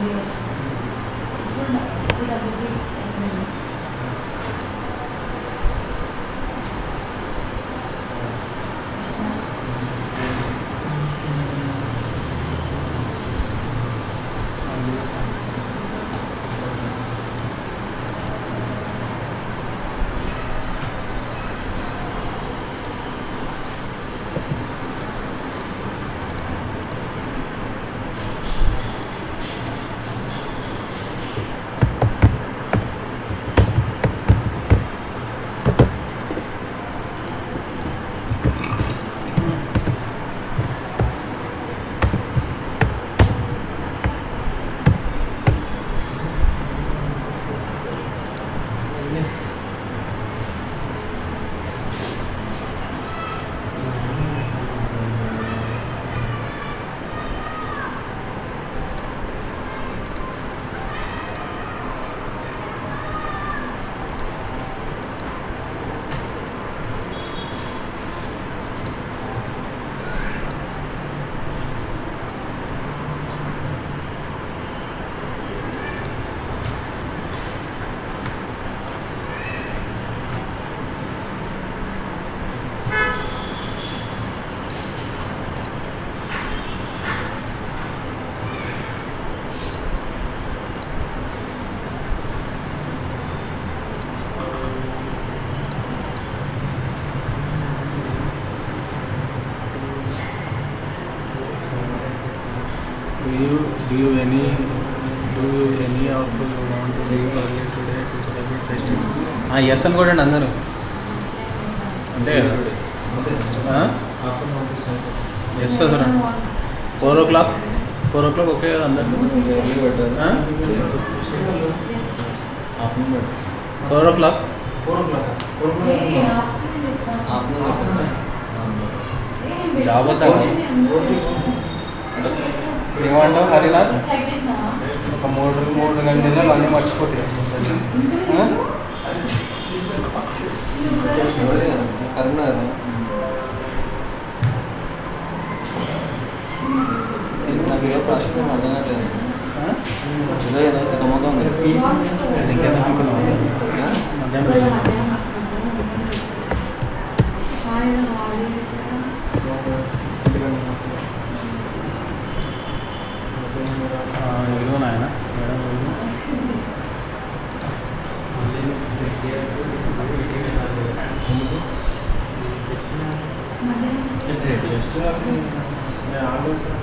Do you do you any do you any of you want to leave early today to celebrate festival? ఆ yes అని కూడా అందరూ అంతే కదా yes అసలు four o'clock four o'clock okay కదా అందరికి ఆ? ఫోర్ ఓ క్లాక్ జాబ్ వద్దా ఏమంటావు హరినాథ్ ఒక మూడు మూడు గంటల అన్నీ మర్చిపోతాయి ఆ? ఆ? ఇంకెందుకు అనుకున్నావు? మధ్యాహ్నం ఆ, ఇదిగో నాయన మేడం ఇదిగో. ఎందుకు? జస్ట్ నాకు నేను ఆలోచన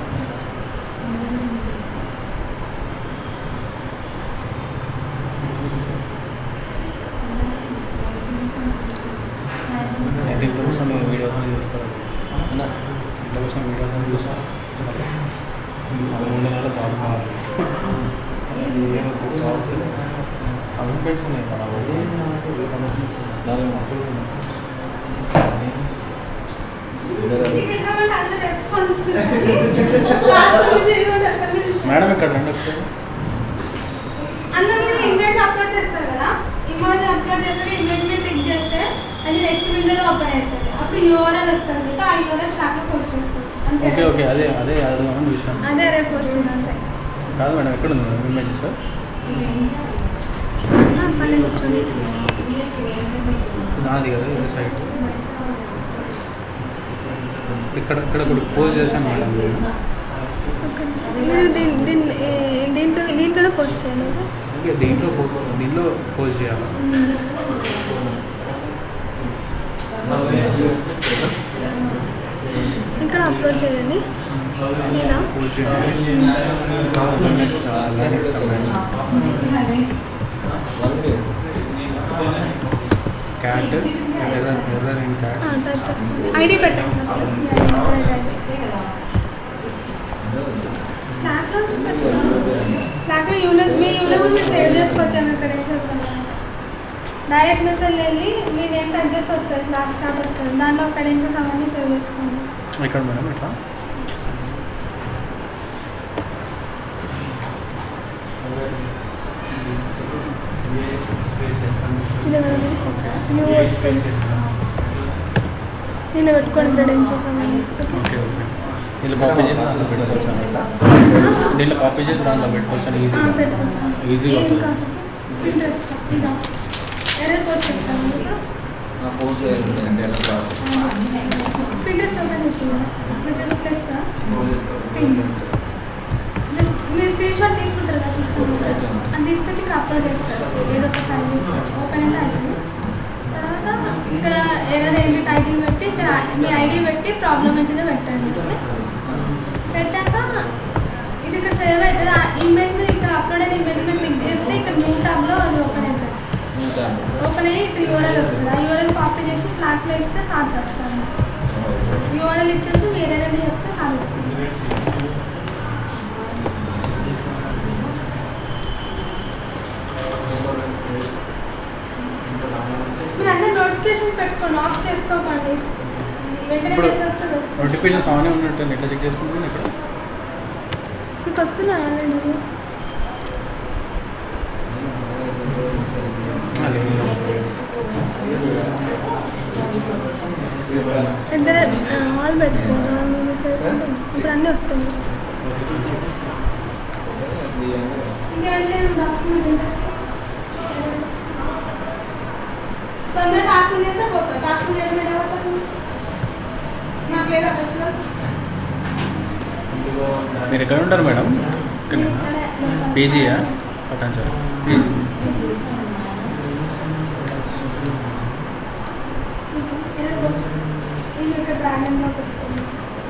అయితే ఇంట్లో కోసం నేను వీడియోస్ అని చూస్తాను ఇంట్లో కోసం వీడియోస్ అని చూస్తాను మూడు నెలల జాబ్ కావాలి జాబ్స్ కమిట్మెంట్స్ ఉన్నాయి మన కమిట్మెంట్స్ మేడం ఇక్కడ రండి ఒకసారి అందులో మీరు ఇమేజ్ అప్లోడ్ చేస్తారు కదా ఇమేజ్ అప్లోడ్ చేస్తే ఇమేజ్ మీద క్లిక్ చేస్తే అది నెక్స్ట్ విండోలో ఓపెన్ అవుతుంది అప్పుడు యూఆర్ఎల్ వస్తుంది మీకు ఆ యూఆర్ఎల్ స్లాక్లో పోస్ట్ చేసుకోవచ్చు అంతే ఓకే ఓకే అదే అదే అడుగుదామని చూసాను అదే రేపు పోస్ట్ అంతే కాదు మేడం ఎక్కడ ఉంది మేడం ఇమేజ్ సార్ పని కూర్చోండి నాది కదా ఇది సైట్ ఇక్కడ ఇక్కడ ఒకటి పోజ్ చేశాను మేడం ఒక్క నిమిషం. మీరు దీని దీన్ని ఏ- దీంట్లో దీంట్లోనే పోస్ట్ చేయండి ఓకే? ఓకే దీంట్లో పో- దీంట్లో పోజ్ చేయాలి ఇక్కడ అప్లోడ్ చేయండి నేనా పోజ్ చేయాలి next next cat error error in cat type చేసుకోండి ఐడి పెట్టండి ఫస్ట్ ఫ్లాట్లో యూలర్ మీ యూలర్ మీరు సేవ్ చేసుకోవచ్చాము ఇక్కడ ఏం చేసుకోవాలి డైరెక్ట్ మెసేజ్ వెళ్ళి మీ నేమ్ టైప్ చేసి వస్తుంది ఫ్లాట్ చాట్ వస్తుంది దాంట్లో క్రెడెన్షియల్స్ అవన్నీ సేవ్ చేసుకోండి ఇక్కడ మేడం ఇట్లా ఇది వ్యూ వస్తుంది దీనిలో పెట్టుకోండి క్రెడెన్షియల్స్ అవన్నీ ఓకే ఓకే ఓకే దీంట్లో కాపీ చేసి దాంట్లో పెట్టుకోవచ్చు అనమాట దీంట్లో కాపీ చేసి దాంట్లో పెట్టుకోవచ్చు అని ఆ, ఈజీగా పెట్టుకోవచ్చు ఈజీగా ఏం అవుతుంది ప్రాసెస్ ఇంట్రెస్ట్ ఇదా ఎర్రర్ పోస్ట్ చెప్తాను మీకు నా పోస్ట్ చేయాలంటే ఎలా ప్రాసెస్ పింట్రెస్ట్ ఓపెన్ చేసిందా మీరు జస్ట్ ప్లస్ మీరు స్క్రీన్ షాట్ తీసుకుంటారు కదా సిస్టమ్ అది తీసుకొచ్చి ఇక్కడ అప్లోడ్ చేస్తారు ఏదో ఒక ఫైల్ తీసుకొచ్చి ఓపెన్ అంటే అయింది తర్వాత ఇక్కడ ఎర్రర్ ఏంటి టైటిల్ పెట్టి ఇక్కడ మీ ఐడి పెట్టి ప్రాబ్లం ఏంటిదో పెట్టండి ఓకే? పెట్టాక ఇది ఇక్కడ సేవ్ అవుతుంది ఆ ఇమేజ్ ఇక్కడ అప్లోడ్ అయిన ఇమేజ్ మీద క్లిక్ చేస్తే ఇక్కడ న్యూ టాబ్లో అది ఓపెన్ అవుతుంది ఓపెన్ అయ్యి ఇక్కడ యూఆర్ఎల్ వస్తుంది ఆ యూఆర్ఎల్ కాపీ చేసి స్లాట్లో ఇస్తే సార్ చెప్తాను యూఆర్ఎల్ ఇచ్చేసి వేరే ఏదైనా చెప్తే సార్ చెప్తాను మీరు అందరు నోటిఫికేషన్ పెట్టుకోండి ఆఫ్ చేసుకోకండి వెంటనే ఇప్పుడు మెసేజ్ వస్తుంది వస్తుంది. నోటిఫికేషన్స్ ఆన్ ఉన్నట్టు ఎట్లా చెక్ చేసుకుంటాను ఇక్కడ మీకు వస్తున్నాయి ఆల్రెడీ ఇద్దరు ఆల్ పెట్టుకోండి ఆల్ మెసేజ్ ఇప్పుడు అన్నీ వస్తాయి తొందర టాస్క్ చేస్తే పోతా టాస్క్ చేయడం ఎక్కడ పోతారు నాకు లేదా అసలు మీరు ఎక్కడ ఉంటారు మేడం ఇక్కడ పీజీయా పక్కన సార్ పీజీ ఇది ఇక్కడ డ్రాగన్ డ్రాప్ వస్తుంది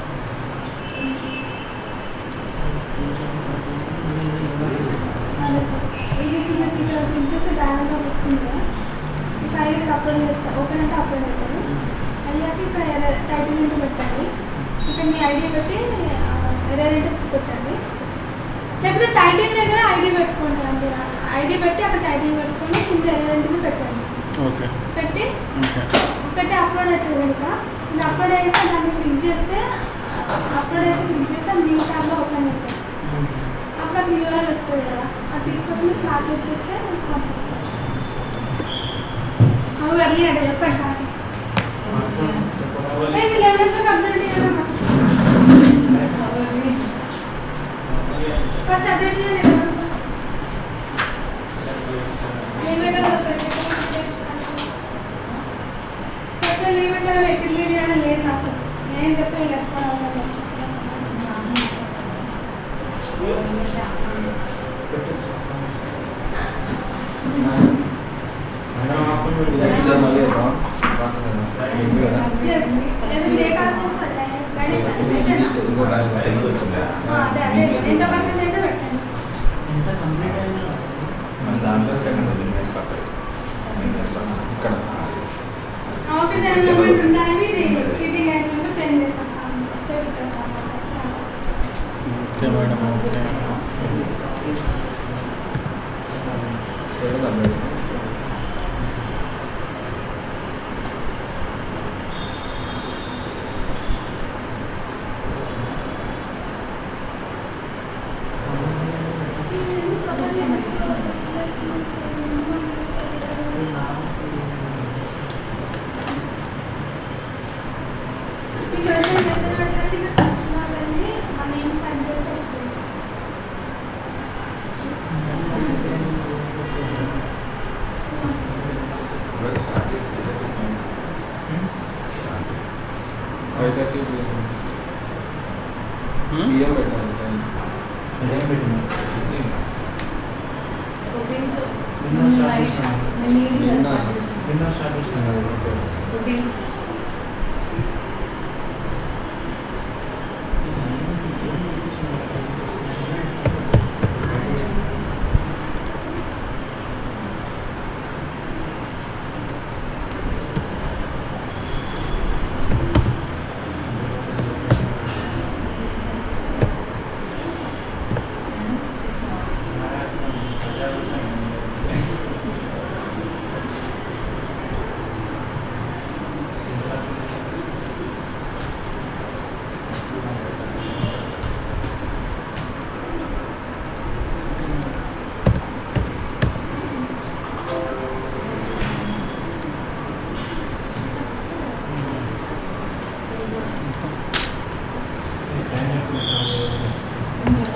అదే సార్. ఇది చిన్న ఇక్కడ క్లిక్ చేస్తే డ్రాగన్ డ్రాప్ వస్తుంది కదా ఈ ఫైల్ ఇక్కడ అప్లోడ్ చేస్తా ఓపెన్ అంటే అప్లోడ్ అవుతుంది అయ్యాక ఇక్కడ ఎర్ర- టైటిల్ ఏంటో పెట్టండి ఇక్కడ మీ ఐడి పెట్టి ఎర్రర్ ఏంటో పెట్టండి లేకపోతే టైటిల్ దగ్గర ఐడి పెట్టుకోండి అంటే ఐడి పెట్టి అక్కడ టైటిల్ పెట్టుకొని కింద ఎర్రర్ ఏంటో పెట్టండి ఓకే పెట్టి ఓకే ఒకటి అప్లోడ్ అవుతుంది కనుక ఇది అప్లోడ్ అయ్యాక దాన్ని క్లిక్ చేస్తే అప్లోడ్ అయితే క్లిక్ చేస్తే న్యూ ట్యాబ్లో ఓపెన్ అవుతుంది అప్పుడు అది యూఆర్ఎల్ వస్తుంది కదా అది తీసుకొచ్చి మీరు స్టార్ట్ వచ్చేస్తే అవి అర్లీ అంటే చెప్పండి సార్ మేము లెవెన్ కంప్లీట్ చేయాలి ఫస్ట్ అప్డేట్ చేయాలి లీవెంట్లో ఎక్కడ లేదు అని లేదు నాకు నేను చెప్తే వేసుకోవాలి ఎగ్జామ్ మళ్ళీ రాస్తుంది కదా Yes. లేదా మీరు ఏ కాల్ చేస్తారు గైడెన్స్ అని పెట్టండి. ఇంకో తెలుగు వచ్చిందా ఆ, అదే అదే ఎంత పర్సెంట్ అయితే పెట్టండి మన దాంట్లో సెకండ్ ఉంది ఇమేజ్ పక్కన ఇమేజ్ పక్కన ఇక్కడ ఆఫీస్ ఎన్విరాన్మెంట్ ఉండాలని ఇది సీటింగ్ అరేంజ్మెంట్ చేంజ్ చేసేస్తాను చేపించేస్తాను ఓకే మేడం ఓకే చేయడం అర్థం మీకు ఎవరైనా మెసేజ్ పెట్టాలంటే ఇంకా సెర్చ్ వెళ్ళి ఆ నేమ్ టైప్ చేస్తే వస్తుంది స్టార్ట్ ఫైవ్ థర్టీ పిఎం పెట్టాలి ఆ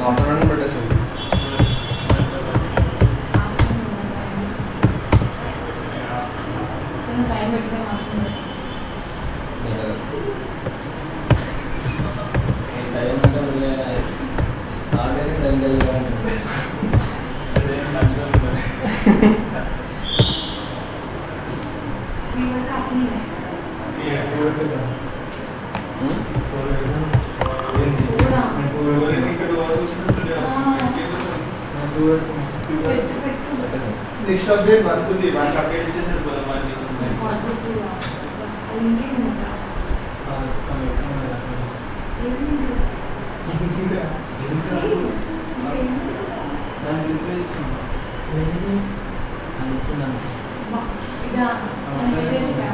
ఆఫ్టర్నూన్ పెట్టేసాడు టైం పెట్టుకుని మాట్లాడుతున్నాను త్రీ వరకు ఆఫ్టర్నూన్ పెట్టు పెట్టు నెక్స్ట్ అప్డేట్ వర్క్ ఉంది వర్క్ అప్డేట్ ఇచ్చేసారు కదా మరి పాస్బుక్ అది ఇంకేం ఇదా మెసేజ్ ఇదా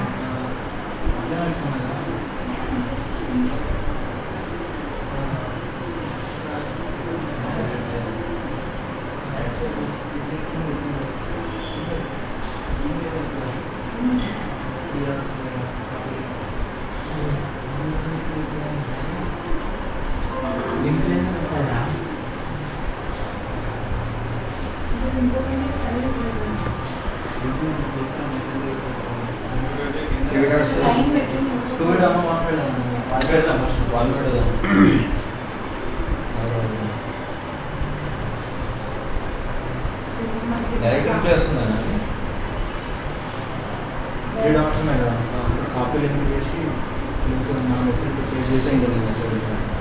త్రీ డేస్ టైం పెట్టి టూ డేస్ మాట్లాడదాం ఫస్ట్ వాళ్ళు పెడదాం డైరెక్ట్ రిప్లై వస్తుందా త్రీ డాక్స్ ఉన్నాయి కదా కాపీ లింక్ చేసి లింక్ నా మెసేజ్ పే చేసి ఇంకొక మెసేజ్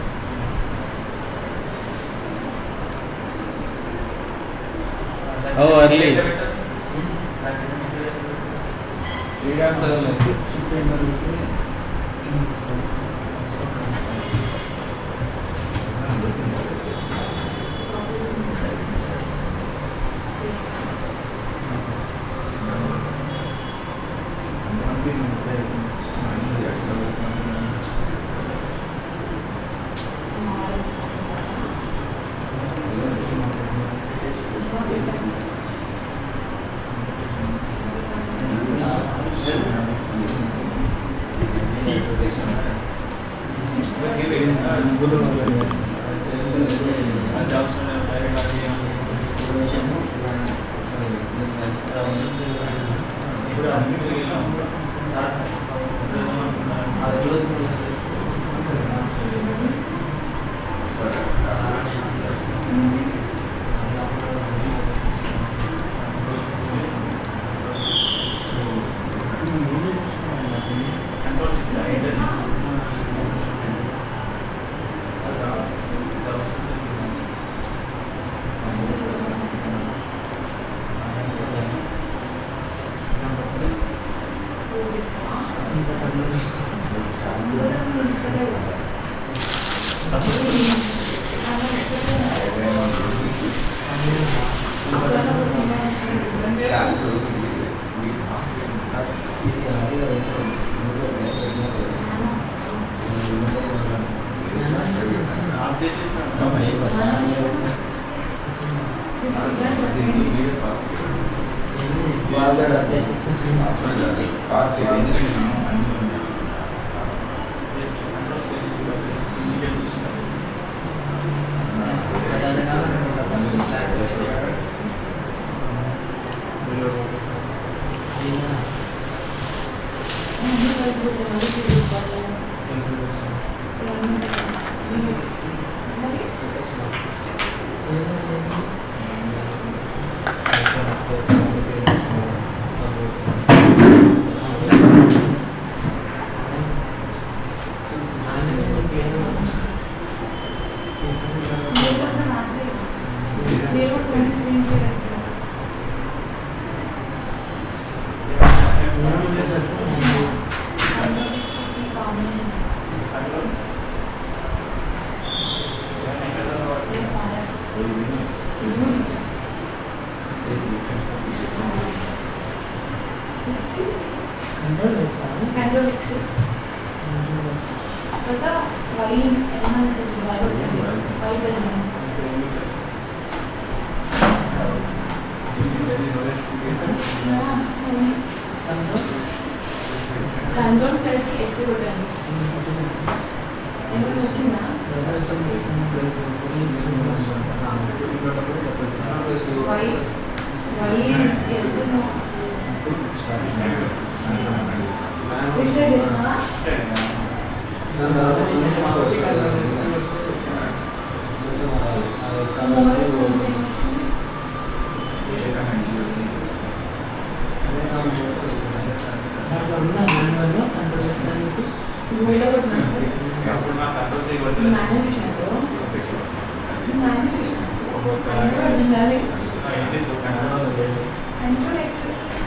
ఓ అర్లీ త్రీ డాక్స్ షిఫ్ట్ అయిన తర్వాత కంట్రోల్ సిక్స్ తర్వాత Y enhance Y Y president control plus X కొట్టాను ఏమైనా వచ్చిందా మోర్ సంథింగ్ వచ్చింది ఏదైనా హ్యాండిల్ పెడితే మూడో కొట్టినట్టు అప్పుడు నాకు కంట్రోల్ చేయబడుతుంది మాన్యువల్ విషయంలో మాన్యువల్ విషయంలో కంట్రోల్ ఎక్స్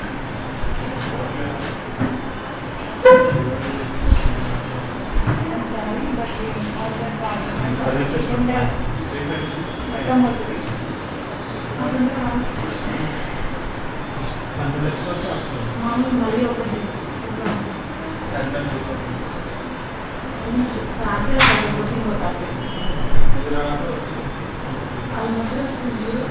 సారీ బట్ మొత్తం మొత్తం మామూలు మళ్ళీ ఒకటి రాత్రి పోతే పోతారు అది మాత్రం వస్తుంది చూడు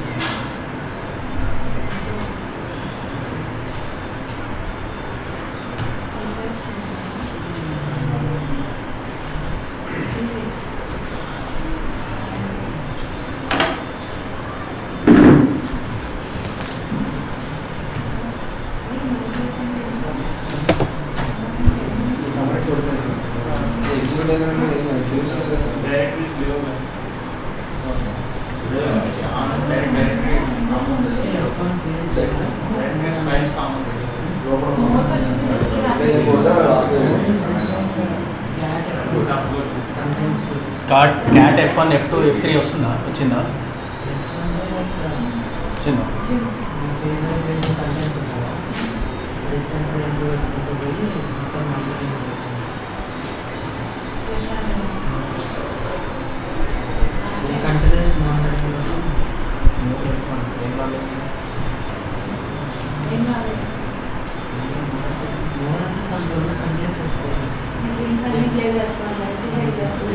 ఎగ్జిక్యూట్ ఏదైనా ఏదైనా చూసలేదు directly slow direct direct smiles common card cat F one F two F three వస్తుందా వచ్చిందా వచ్చిందా కంటిన్యూస్ మాట్లాడడం కోసం ఏం కాలేదు మోర్ అంటే దాంట్లో ఉన్న కంటెంట్స్ వస్తాయి మీకు ఇంటర్నెట్ లేదు ఎఫ్ఆర్ లేదు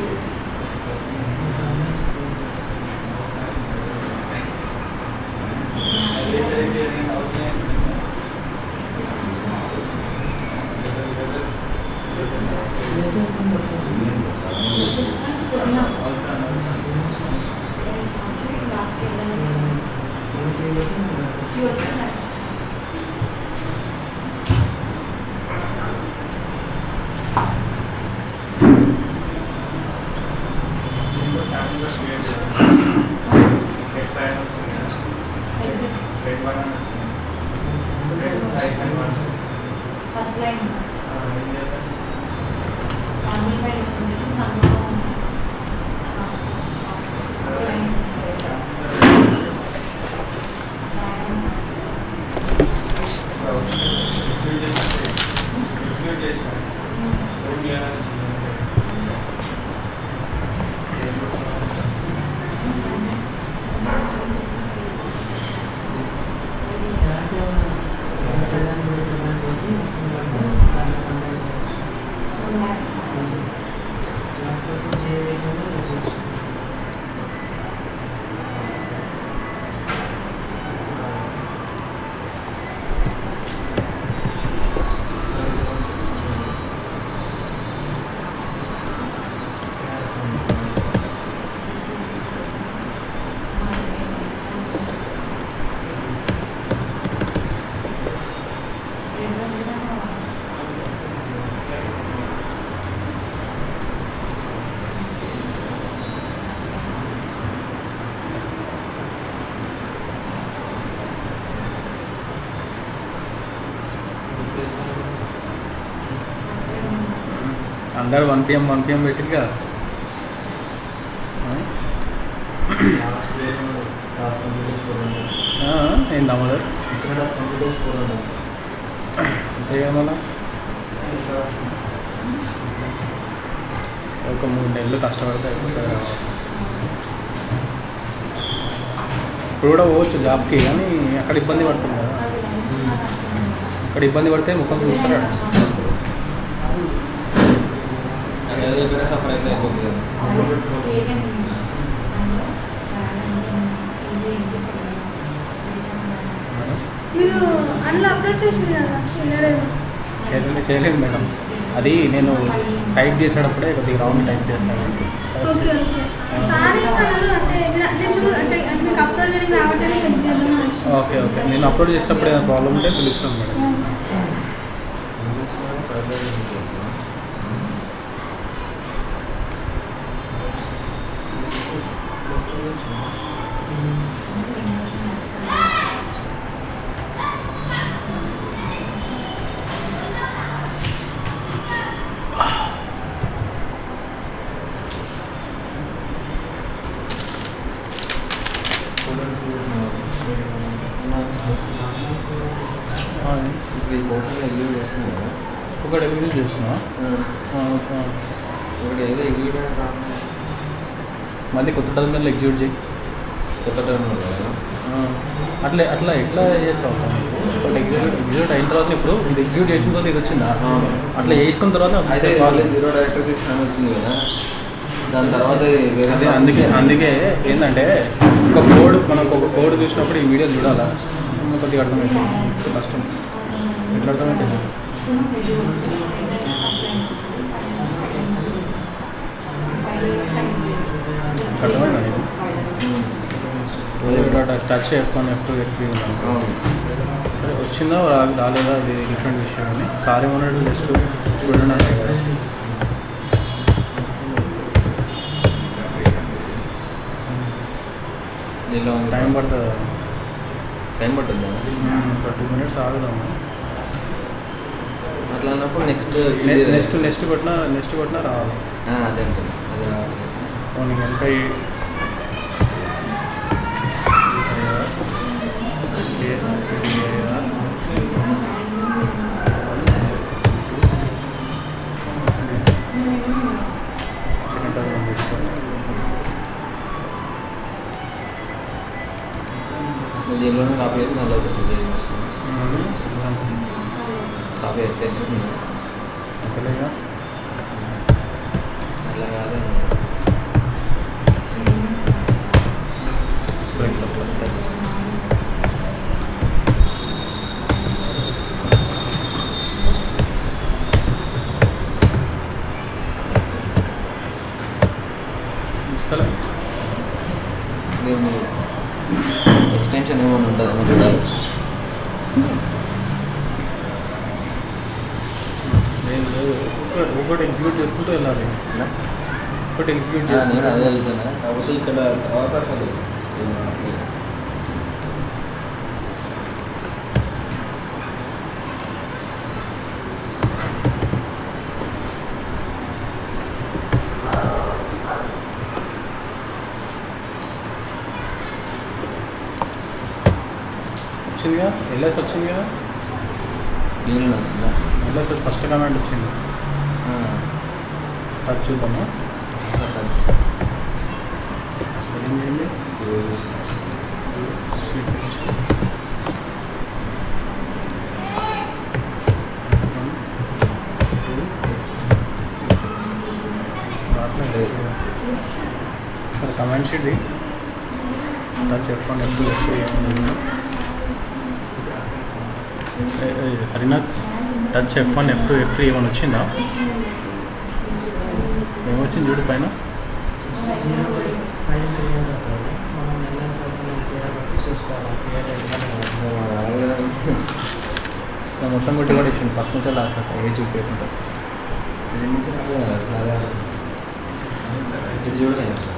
last first line sample file information దాంట్లో అందరు వన్ పిఎం వన్ పిఎం పెట్టింది కదా ఆ? ఆ, ఏంది అమ్మగారు అంతే కదా మళ్ళా ఒక మూడు నెలలు కష్టపడితే అయిపోతుంది కదా. ఇప్పుడు కూడా పోవచ్చు జాబ్కి కానీ అక్కడ ఇబ్బంది పడుతుంది కదా అక్కడ ఇబ్బంది పడితే ముఖం చూస్తారు ఆడ. అదే ఇక్కడ సఫర్ అయితే అయిపోతుంది కదా మీరు అందులో అప్లోడ్ చేసింది కదా వినలేదు చేయలేదు చేయలేదు మేడం అది నేను టైప్ చేసేటప్పుడే కొద్దిగా రాంగ్ టైప్ చేస్తాను ఓకే ఓకే సారీ కలర్ అంటే ఇలా- నేను చూ అంటే అంటే మీకు అప్లోడ్ చేయడానికి రావట్లేదు చెక్ చేద్దామని వచ్చాను ఓకే ఓకే నేను అప్లోడ్ చేసేటప్పుడు ఏదైనా ప్రాబ్లం ఉంటే పిలుస్తాను మేడం ఆ. ఇప్పుడు ఈ ఫోటోలో ఎగ్జిబిట్ చేస్తున్నావు కదా ఒకటి ఎగ్జిక్యూట్ చేస్తున్నా ఇప్పుడు ఏదో ఎగ్జిబిట్ అని రాకుండా మళ్ళీ కొత్త టర్మినల్ ఎగ్జిక్యూట్ చేయి కొత్త టర్మినల్ కదా ఆ, అట్లా అట్లా ఎట్లా చేసావు ఒకటి ఎగ్జిక్యూట్ ఎగ్జిక్యూట్ అయిన తర్వాత ఇప్పుడు ఇది ఎగ్జిక్యూట్ చేసిన తర్వాత ఇది వచ్చిందా అవును. అట్లా చేసుకున్న తర్వాత అయితే వాళ్ళే జీరో డైరెక్టర్ సిస్టమ్ వచ్చింది కదా దాని తర్వాత ఇది వేరే అదే process అందుకే ఉంది. అందుకే ఏంటంటే ఒక కోడ్ మనం ఒక కోడ్ చూసినప్పుడు ఈ వీడియో చూడాలా కొద్దిగా అర్థమవుతుంది కష్టం ఎట్లా అర్థమవుతుంది అర్థమైందా నీకు అదే. Touch F one F two F three ఉన్నాను అవును సరే వచ్చిందా రా- రాలేదా అది డిఫరెంట్ విషయం అని సార్ ఏమన్నాడు జస్ట్ చూడండి అన్నాడు కదా. దీనిలో ఉంది టైం process. పడుతుందా టైం పట్టుద్దా ఒక టూ మినిట్స్ ఆగుదాము అట్లా అన్నప్పుడు నెక్స్ట్ నెక్స్ట్ నెక్స్ట్ కొట్టినా నెక్స్ట్ కొట్టినా రావాలి అదే అంటుంది అది రావట్లేదు పోనీ ఇంకా ఈ- చిన్న టర్మ్ తీసుకోండి. నువ్వు దీనిలోనే కాపీ చేసి మళ్ళీ ఒకటి చేస్తాను కాపీ చేసి అంతేలేగా అట్లా కాదు టచ్. ఇస్తలే దీన్ని ఎక్స్టెన్షన్ ఏమైనా ఉంటుందేమో చూడాలి ఒకసారి. లేదు లేదు ఒక్కొక్క- ఒక్కొక్కటి ఎగ్జిక్యూట్ చేసుకుంటూ వెళ్ళాలి నా? ఒకటి ఎగ్జిక్యూట్ ఆ, నేను అదే చేసుకుంటూ వెళ్తున్నా కాకపోతే ఇక్కడ అవకాశాలు ఏమీ రావట్లేదు. వచ్చిందిగా ఎల్ఎస్ వచ్చిందిగా దీనిలో వచ్చిందా ఎల్ఎస్ ఫస్ట్ కమాండ్ వచ్చింది ఆ, అది చూద్దామా అట్లా. స్పెల్లింగ్ ఏంటి స్వీట్ సరే కమెంట్ షీట్ టచ్ చెప్పండి ఎప్పుడు Harinath touch F one F two F three ఏమైనా వచ్చిందా ఏమొచ్చింది చూడు పైన జీరో ఫైవ్ క్రియేట్ అవుతుంది మనం ఎలా సర్కిల్ బట్టి చూసుకోవాలి క్రియేట్ అయ్యిందని నా మొత్తం కొట్టి కూడా ఇచ్చింది ఫస్ట్ నుంచి లాస్ట్ ఏ చూపించకుండా ఇది నుంచి నాకు అసలు అదే ఇది చూడలేదు అసలు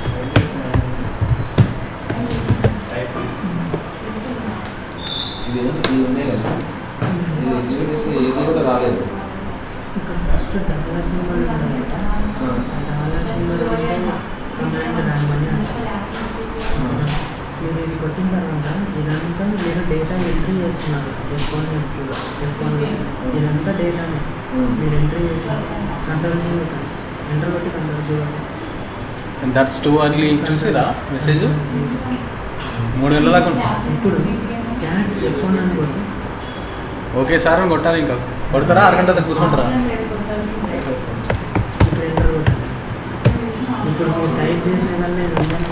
ఇది ఇది ఉన్నాయి కదా ఇది ఎగ్జిక్యూట్ చేసి ఏది కూడా రాలేదు ఇక్కడ ఫస్ట్ డాలర్ సింబల్ ఉంటుంది కదా ఆ డాలర్ సింబల్ కమాండ్ రాయమని అంటారు మీరు ఇది కొట్టిన తర్వాత ఇదంతా మీరు డేటా ఎంట్రీ చేస్తున్నారు F one F two F one ఇదంతా డేటానే మీరు ఎంట్రీ చేస్తారు కంట్రోల్ సింబల్ ఎంటర్ కొట్టి కంట్రోల్ చూడండి దట్స్ టూ అర్లీ చూసిరా మెసేజ్ మూడు వేల దాకా ఉంటుంది ఇప్పుడు క్యాట్ ఎఫ్ వన్ అని కొట్టి ఓకే సార్ అని కొట్టాలి ఇంకా కొడతారా అరగంట దాకా కూర్చుంటారా ఇప్పుడు ఎంటర్ కొట్టండి ఇప్పుడు మీరు టైప్ చేసిన కల్లా ఇది ఉందని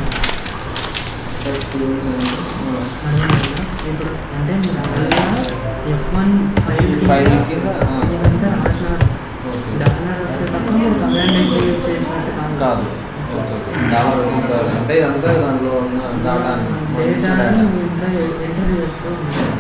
అర్థమైందా? ఇప్పుడు అంటే మీరు అలా ఎఫ్ వన్ ఫైవ్ ఫైవ్ కింద ఆ. ఇదంతా రాసినారు ఓకే. డాలర్ వస్తే తప్ప మీరు కమాండ్ ఎగ్జిక్యూట్ చేసినట్టు కాదు కాదు ఓకే ఓకే డాలర్ వచ్చింది సార్ అంటే ఇదంతా దాంట్లో ఉన్న డాటా డేటాని ఇంట్లో ఎంటర్ చేస్తూ ఉంటారు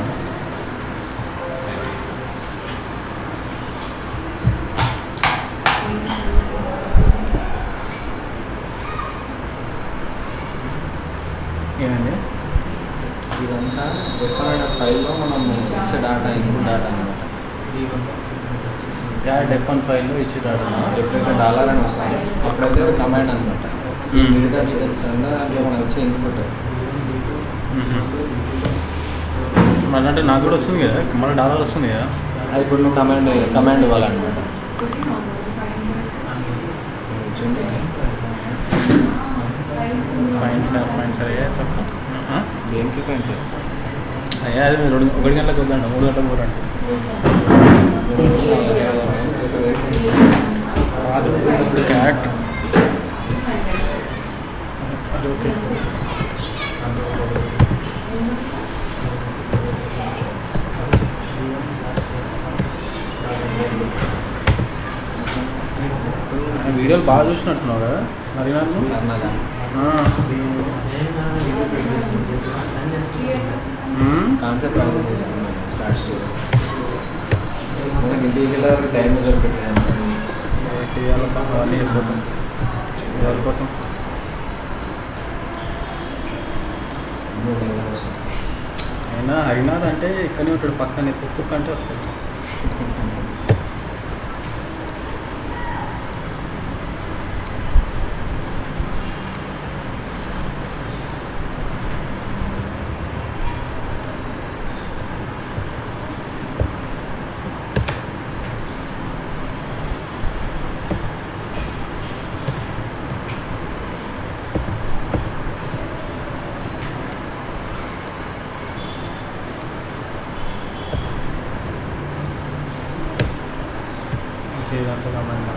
ఏమైంది ఇదంతా డిఫరెంట్ ఫైల్లో మనం ఇచ్చే డేటా ఇన్పుట్ డేటా అనమాట క్యాట్ ఎఫ్ వన్ ఫైల్లో ఇచ్చేటాడు ఎప్పుడైతే డాలర్ అని వస్తాయో అప్పుడైతే అది కమాండ్ అనమాట Hmm. మిగతా డీటెయిల్స్ అంతా దాంట్లో మనం ఇచ్చే ఇన్పుట్ మళ్ళీ అంటే నాకు కూడా వస్తుంది కదా మళ్ళీ డాలర్ వస్తుంది కదా అది ఇప్పుడు నువ్వు కమాండ్ కమాండ్ ఇవ్వాలన్నమాట ఫైన్ సార్ ఫైన్ సార్ అయ్యా చెప్పండి దేనికి ఫైన్ సార్ అయ్యా అది మీరు రెండు ఒకటి గంటలకు వద్దండి మూడు గంటలకు పోరండి ఇప్పుడు క్యాట్ అది ఓకే వీడియోలు బాగా చూసినట్టున్నావు కదా మరి నాకు కాన్సెప్ట్ అర్థం చేసుకున్నాం స్టార్ట్ చేయాలి మనకి ఇంటికి టైం మెజర్ పెట్టాను చేయాలి అవన్నీ వెళ్ళిపోతాం ఎవరి కోసం అయినా హరినాథ్ అంటే ఇక్కడనే ఉంటాడు పక్కనే తుసుక్ అంటే వస్తాడు ఓకే ఇదంతా comment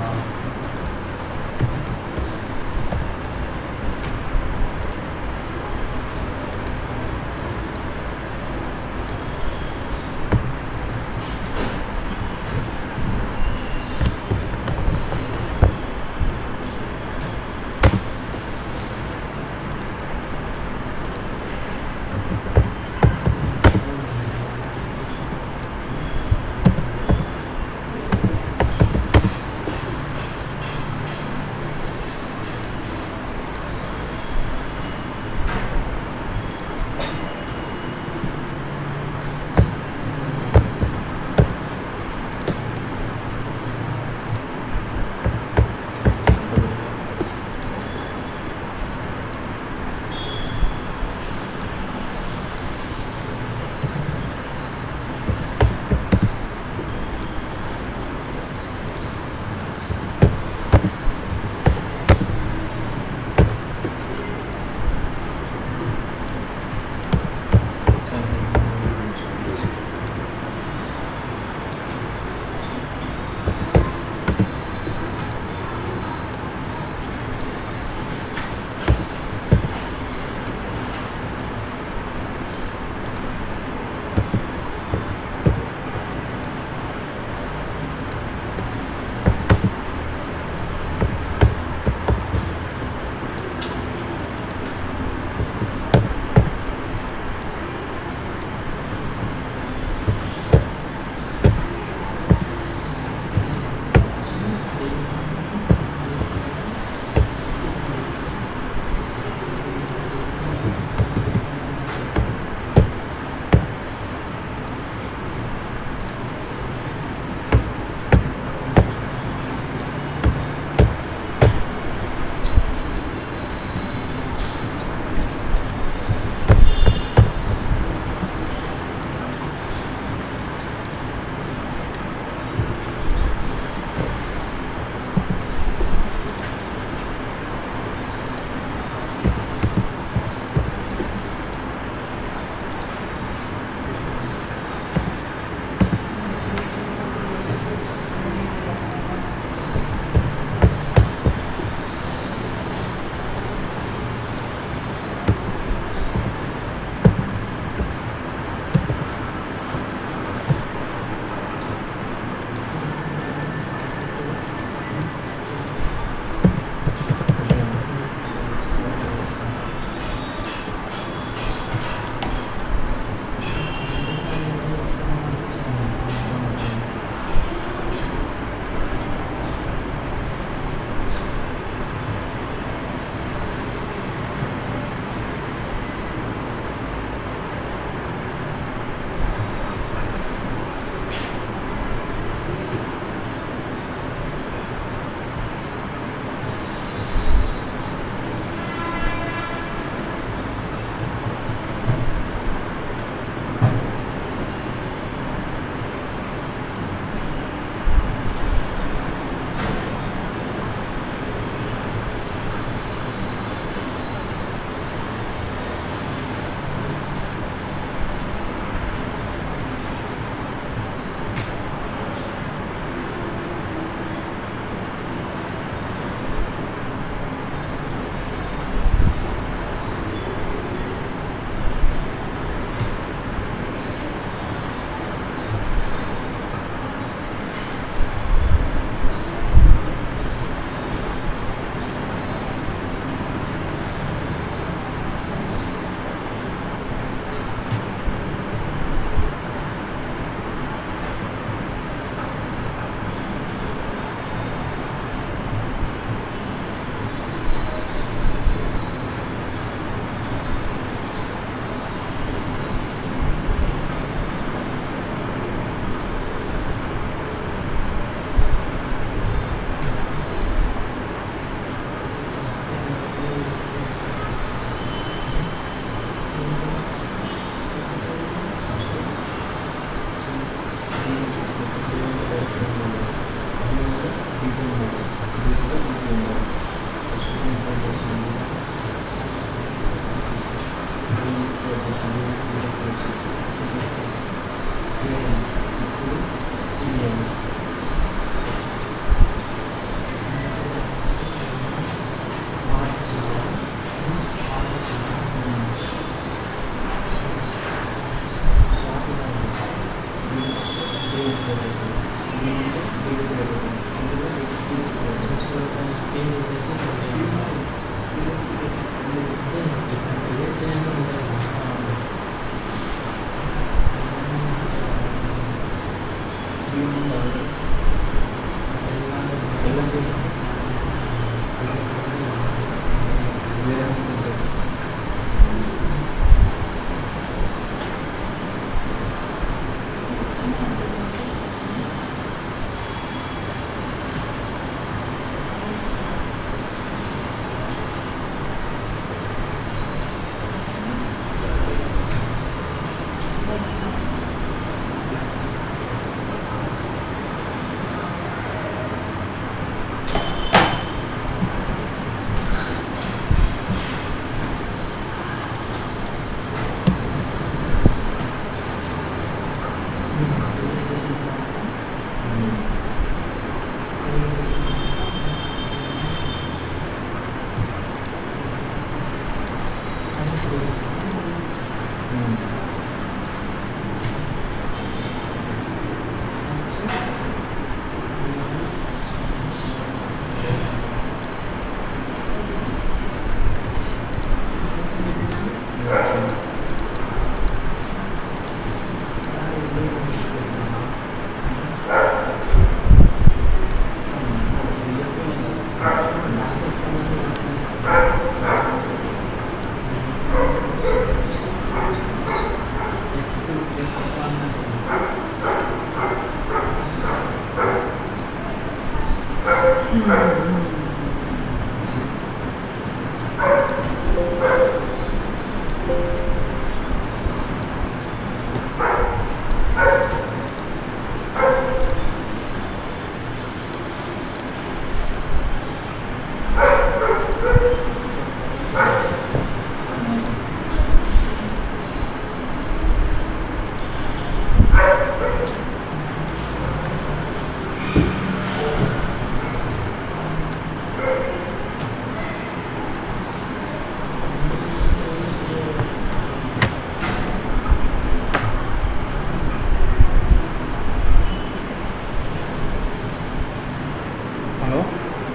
Hello?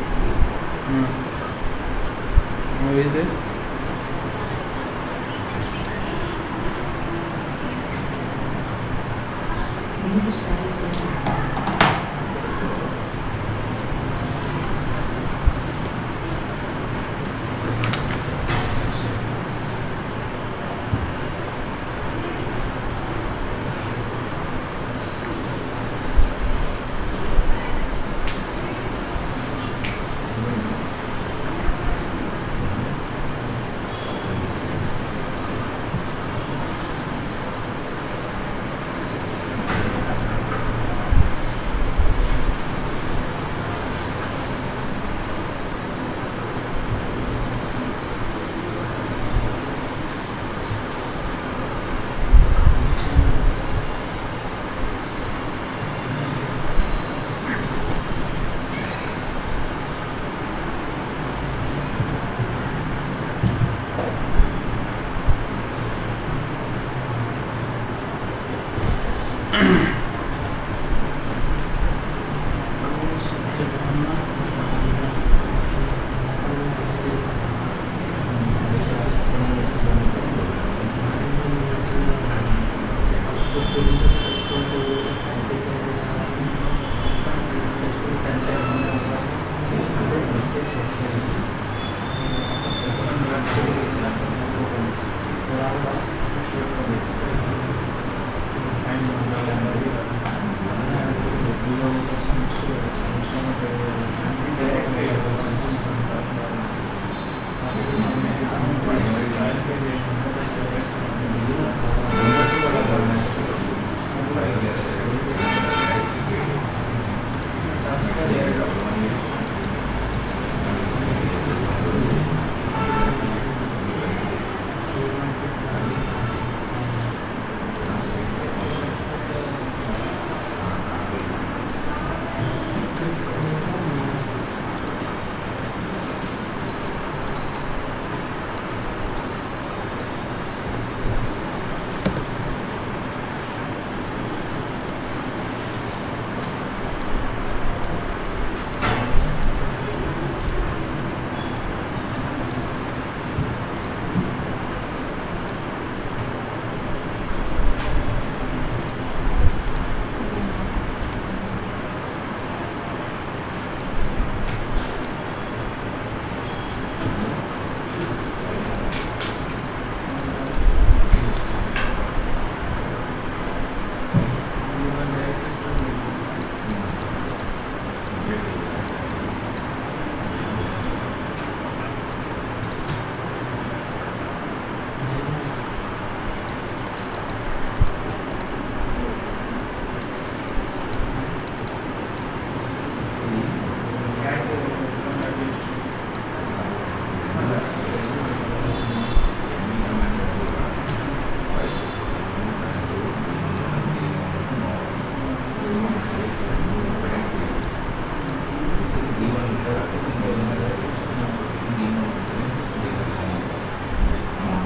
Hmm. Who is this?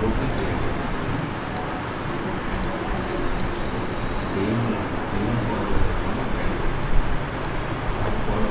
గ్రూప్ని క్రియేట్ చేశాను ఏం ఏం ఫాలో లేకుండా క్రియేట్ చేశాను ఫాలో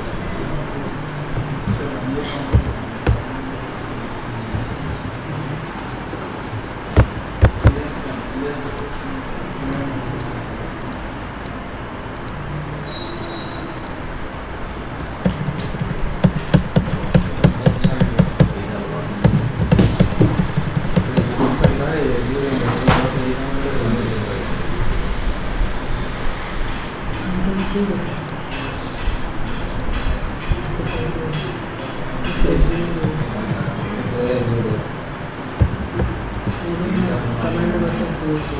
కమాండ్ బట్టి చూసి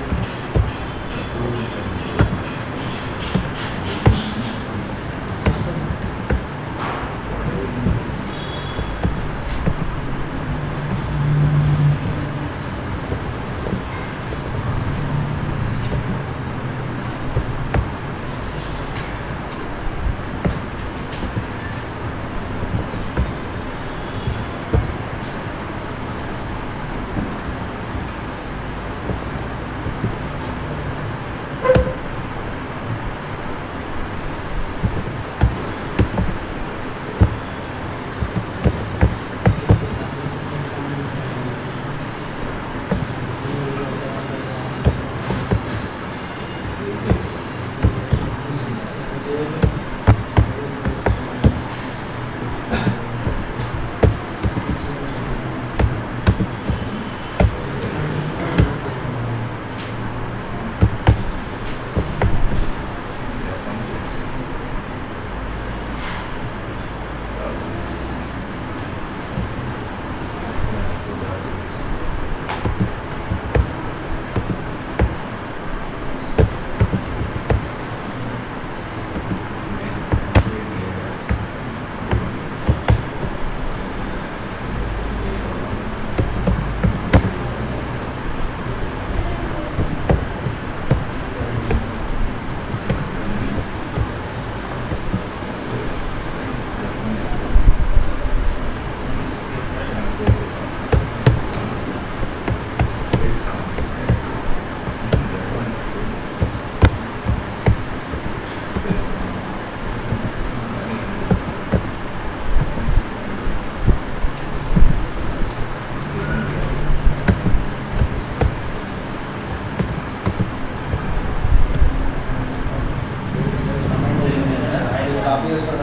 కాపీ చేసుకోవడం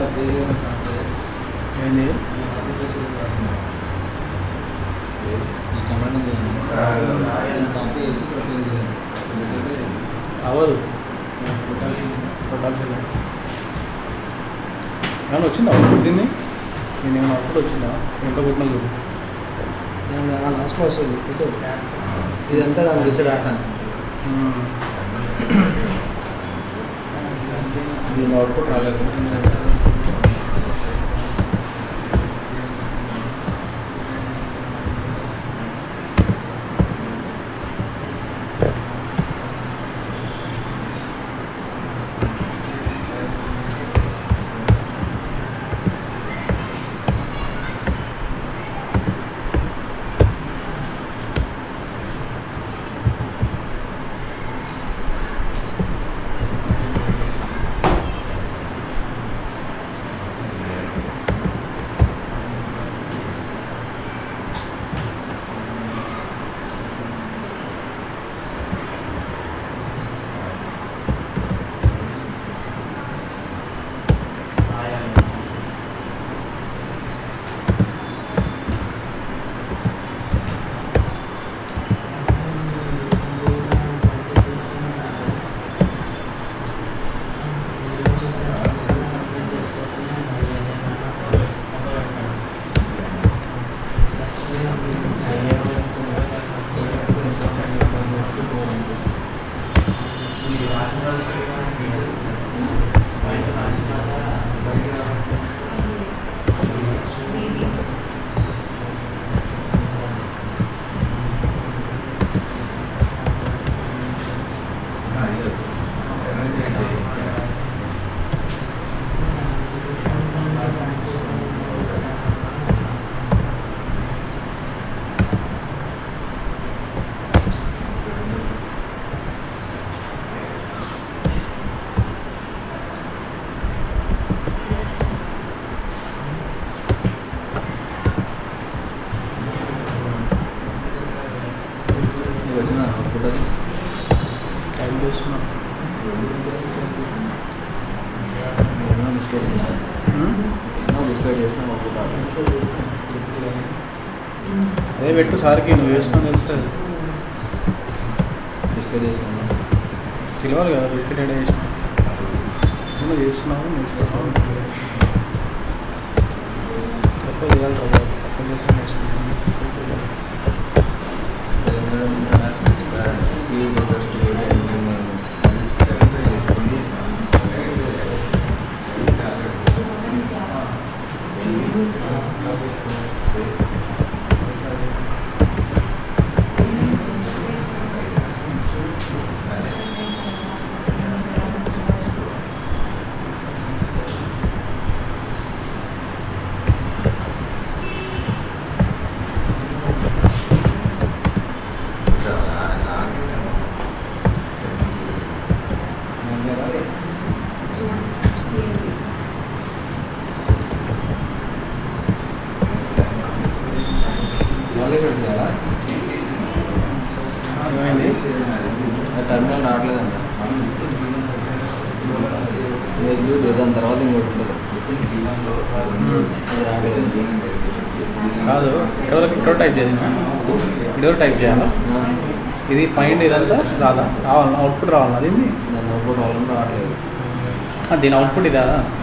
ఏంది ఈ కమాండ్ కాపీ చేసి ఇక్కడ పేజ్ చేయాలి అవ్వదు కొట్టాల్సింది కొట్టాల్సిందే కానీ వచ్చిందా అవుట్పుట్ దీన్ని నేను ఏమైనా అవుట్పుట్ వచ్చిందా ఎంత కొట్టినా చూడు లాస్ట్లో వస్తుంది ఇప్పుడు ఇదంతా దానికి ఇచ్చే డేటా మ్మ్. దీని అవుట్పుట్ రాలేదు నీకు వచ్చిన అవుట్పుట్ అది టైం చేస్తున్నా ఎన్నో బిస్కెట్ చేసిన ఎన్నో బిస్కెట్ చేసిన అవుట్పుట్ అదే పెట్టు సార్కి నువ్వు వేసుకొని తెలుస్తుంది బిస్కెట్ చేసిన తెలియాలి కదా బిస్కెట్ ఎడ చేసిన నువ్వు చేస్తున్నావు నేర్చుకున్నావు తక్కువ చేయాలి రా బాబు. తక్కువ చేసి నేర్చుకున్నాను ఏమైంది టర్మినల్ రావట్లేదంట ఎగ్జిక్యూట్ దాని తర్వాత ఇంకోటి ఉంటుంది అది రావట్లేదు కాదు ఇక్కడ వరకు ఇక్కడ టైప్ చేయాలి ఇక్కడ టైప్ చేయాలా ఇది ఫైండ్ ఇదంతా రాదా రావాలి అవుట్పుట్ రావాలి అది ఏంది? దాని అవుట్పుట్ రావడం రావట్లేదు ఆ, దీని అవుట్పుట్ ఇదా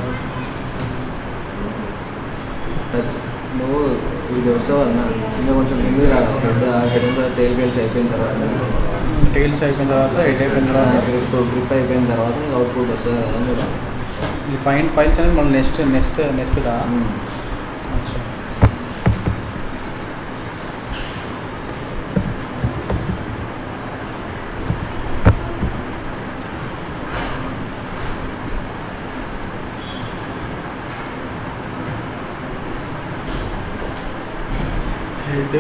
టచ్ నువ్వు ఇది వస్తావు అన్న ఇంకా కొంచెం కింద రా హెడ్ హెడ్ అంతా టైల్ పేల్స్ అయిపోయిన తర్వాత టైల్స్ అయిపోయిన తర్వాత ఎయిట్ అయిపోయిన తర్వాత గ్రిప్ గ్రిప్ అయిపోయిన తర్వాత నీకు అవుట్పుట్ వస్తుంది కదా అని చూడాలి ఈ ఫైండ్ ఫైల్స్ అనేది మనం నెక్స్ట్ నెక్స్ట్ నెక్స్ట్ దా ఉమ్. అచ్చా హెడ్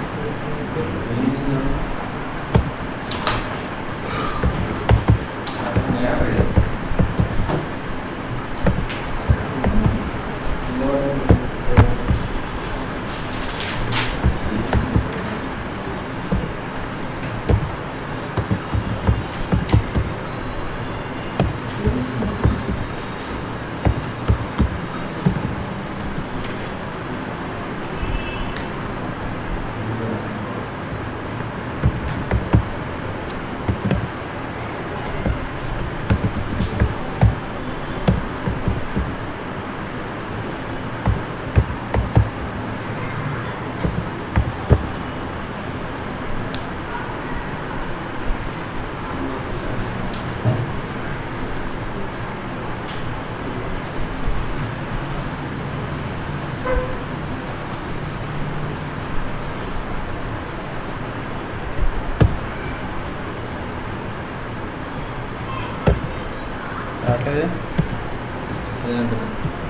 రావట్లేదే అదే అంటున్నా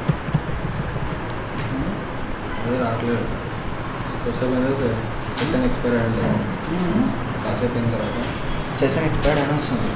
అదే రావట్లేదు కొద్దిసేపు అయినా సరే సెషన్ ఎక్స్పైర్ అయ్యింది కాసేపు అయిన తర్వాత సెషన్ ఎక్స్పైర్ అయినా వస్తుంది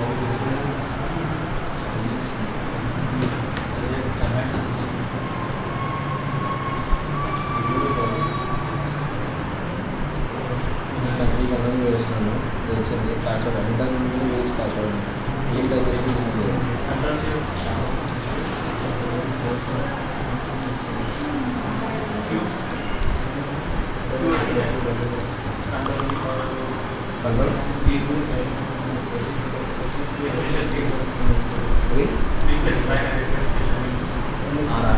కంట్రీ కన్ఫర్మ్ చేస్తున్నాను వచ్చింది పాస్వర్డ్ అంతా యూజ్ పాస్వర్డ్ ఏం డైజెషన్ హలో ఆరా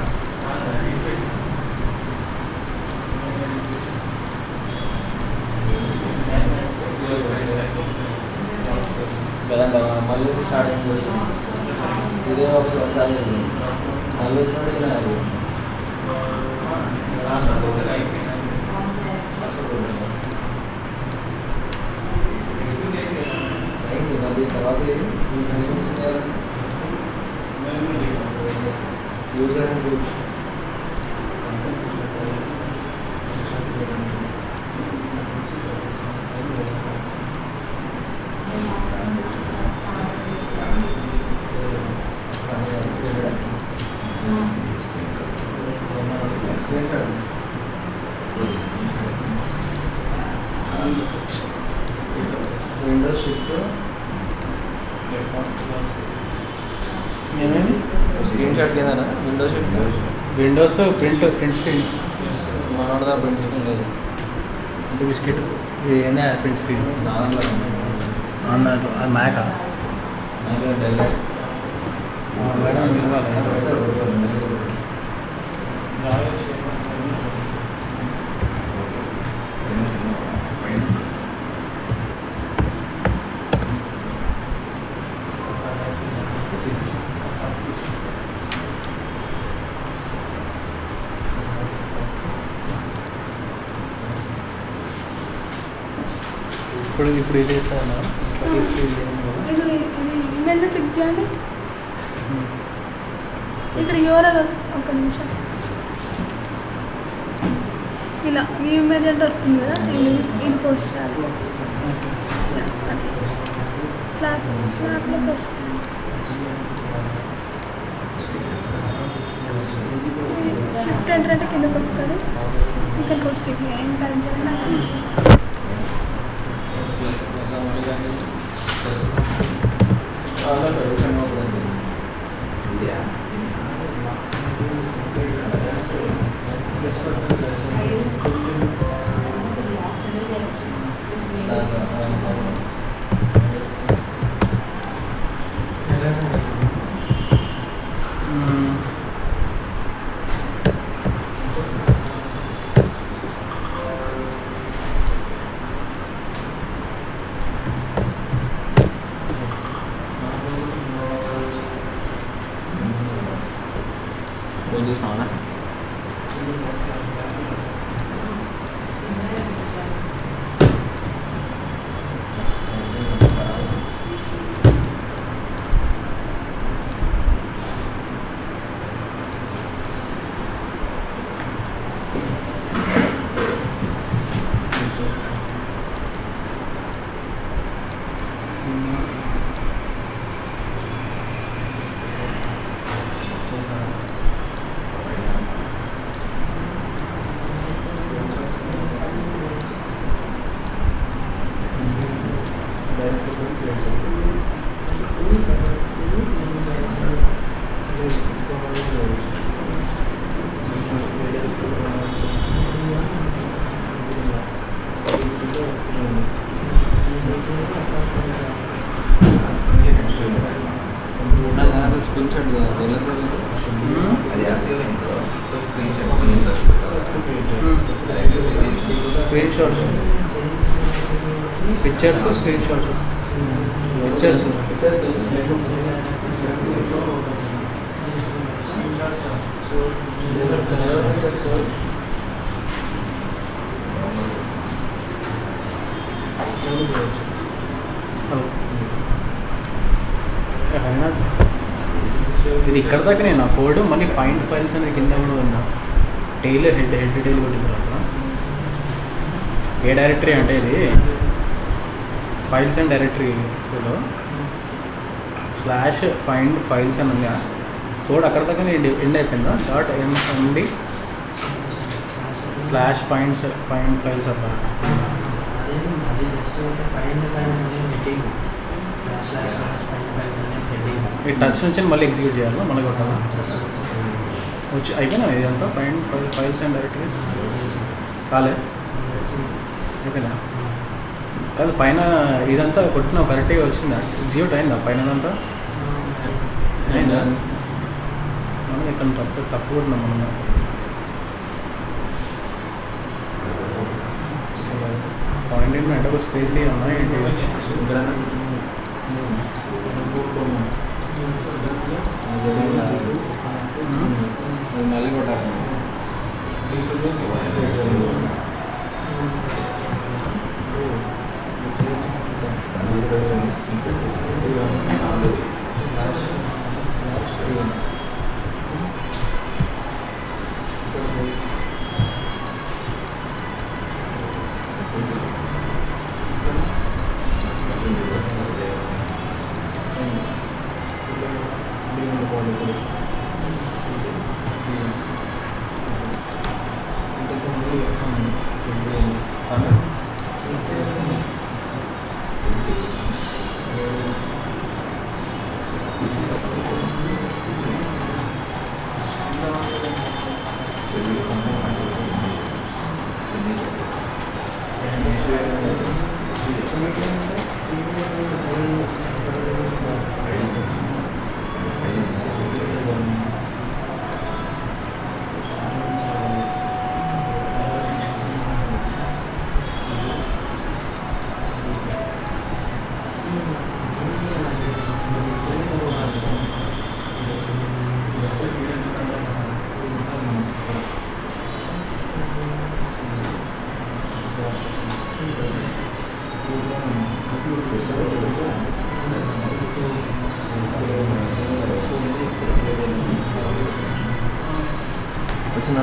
కదండి మళ్ళీ స్టార్ట్ ఏం చేసి ఇదే ఒకసారి మళ్ళీ వచ్చినప్పుడు ఇలా అయింది మళ్ళీ తర్వాత user and groups windows shift ఏమైంది స్క్రీన్ షాట్ కిందనా windows shift windows print print screen మనోడదా ప్రింట్ స్క్రీన్ లేదు అంటే బిస్కెట్ ఏందా ప్రింట్ స్క్రీన్ దానిలో అన్నట్టు అది మ్యాకా నాకు డెల్ మేడం ఇప్పుడు ఇప్పుడు ఇది ఎట్లా ఇది ఇది ఈమెయిల్ క్లిక్ చేయండి ఇక్కడ యూఆర్ఎల్ వస్తుంది ఒక నిమిషం ఇలా ఈ ఇమేజ్ అంటే వస్తుంది కదా ఇది ఇది పోస్ట్ చేయాలి ఇలా, అట్లా. స్లాక్ స్లాక్లో పోస్ట్ చేయాలి షిఫ్ట్ ఎంటర్ అంటే కిందకి వస్తుంది ఇక్కడ పోస్ట్ చేయాలి ఏం టైం చేయాలి నాకు తెలియదు. రోజు చూసినావా స్క్రీన్ షాట్ కదా తెలియదు అది ఎలా సేవ్ అయిందో స్క్రీన్ షాట్ ఇంట్రెస్ట్ అది సేవ్ అయింది screenshots pictures screenshots pictures ఇది ఇక్కడ దాకా నేను ఆ కోడ్ మళ్ళీ ఫైండ్ ఫైల్స్ అనేది కింద కూడా ఉన్నా టైలర్ హెడ్ హెడ్ టైల్ కొట్టిన తర్వాత ఏ డైరెక్టరీ అంటే ఇది ఫైల్స్ అండ్ డైరెక్టరీస్లో స్లాష్ ఫైండ్ ఫైల్స్ అని ఉందా కోడ్ అక్కడ దాకా ఎండ్ అయిపోయిందా dot M MD slash finds find files అబ్బా అదే అది జస్ట్ ఒక ఫైండ్ ఫైల్స్ అనేది heading slash slash slash find files అనేది హెడ్డింగ్ ఈ టచ్ నుంచి మళ్ళీ ఎగ్జిక్యూట్ చేయాలి మళ్ళీ కొట్టాలి వచ్చి అయిపోయినా ఇదంతా ఫైండ్ ఫైల్స్ అండ్ డైరెక్టరీస్ కాలే అయిపోయిందా కాదు పైన ఇదంతా కొట్టిన కరెక్ట్గా వచ్చిందా ఎగ్జిక్యూట్ అయిందా పైన ఇదంతా అయిందా మనం ఇక్కడ తప్పు తప్పు కొట్టినాం మనం పాయింట్ ఏంటి అంటే ఒక స్పేస్ అన్నా ఏంటి ఇక్కడనా అది మళ్ళీ కొట్టాలి వచ్చిందా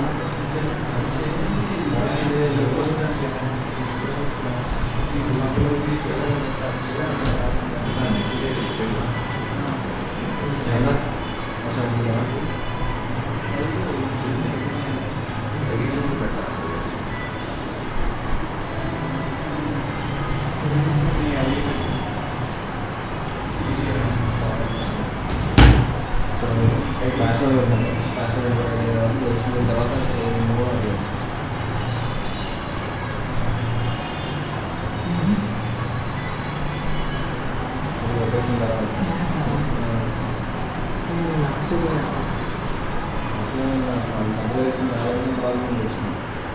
పాస్వర్డ్ పెట్టాను పాస్వర్డ్ వచ్చిన తర్వాత అసలు మూవ్ అవ్వదు అది కొట్టేసిన తర్వాత లాస్ట్ డబ్బులు వేసిన తర్వాత ప్రాబ్లం చేసిన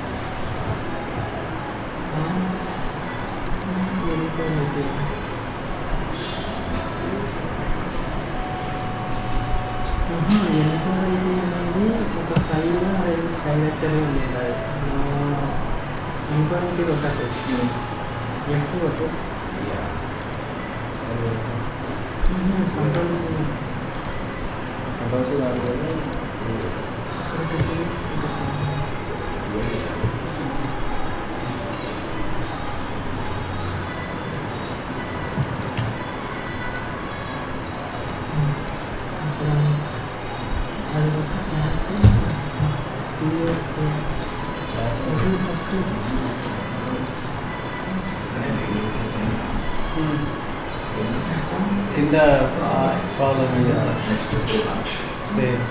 ఎన్క్వైరీ అనేది ఒక ఫైల్ రెండు డైరెక్టరీ ఉండేది ఎంక్వైరీ ఒకటి ఎఫ్ కొట్టు కంట్రోల్ కంపల్సరీ దాంట్లో అది ఒక ఫస్ట్ కింద ప్రాబ్లం నెక్స్ట్ సేమ్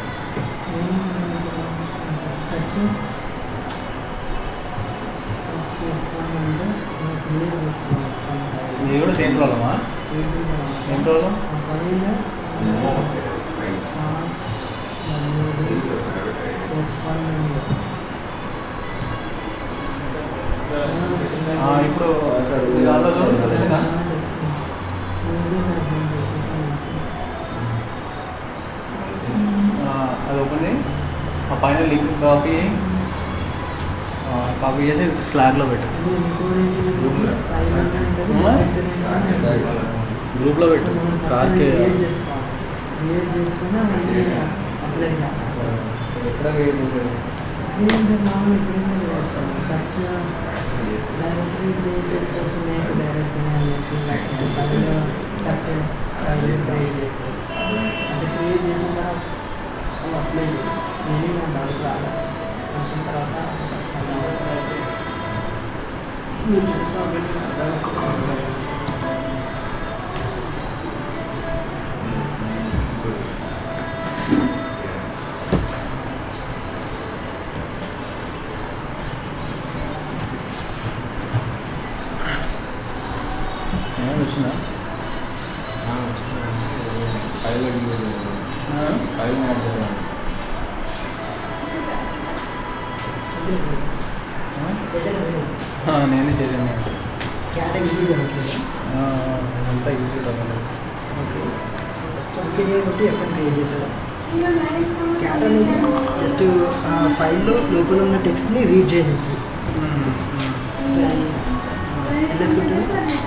టచ్ ఇది కూడా సేమ్ ప్రాబ్లమా ఏం ప్రాబ్లం ఇప్పుడు ఇది దాంట్లో చూడు, తెలిసిందా? ఆ, అది ఓపెన్ చేయి ఆ పైన లింక్ కాపీ చేయి. ఆ, కాపీ చేసి స్లాగ్లో పెట్టు గ్రూప్లో పెట్టు సార్కి క్రియేట్ చేసుకుని మళ్ళీ అప్లై చేయాలి ఎక్కడ క్రియేట్ చేసేది ఏంటంటే మామూలు ఇప్పుడు చేస్తాను టచ్ డైరెక్టరీ క్రియేట్ చేసుకోవచ్చు నేను డైరెక్ట్ అనేసి టచ్ అది క్రియేట్ చేస్తారు అంటే క్రియేట్ చేసిన తర్వాత వాళ్ళు అప్లై చేయాలి నేను నా డౌట్ రాలేదు వచ్చిన తర్వాత మీరు చూస్తా ఏమైనా వచ్చిందా ఫైల్ ఫైల్ మాట్లాడాలి ఆ, నేనే చేశాను క్యాట్ ఎగ్జిక్యూట్ అవ్వట్లేదు ఆ, అంతా ఈజీ అవ్వలేదు ఓకే సో ఫస్ట్ ఓకే కొట్టి ఎఫ్ఎన్ క్రియేట్ చేశారు ఇక లైన్స్ క్యాట్ అనేది జస్ట్ ఆ ఫైల్లో లోపల ఉన్న టెక్స్ట్ని రీడ్ చేయడానికి సరే ఎల్ఎస్ కొట్టు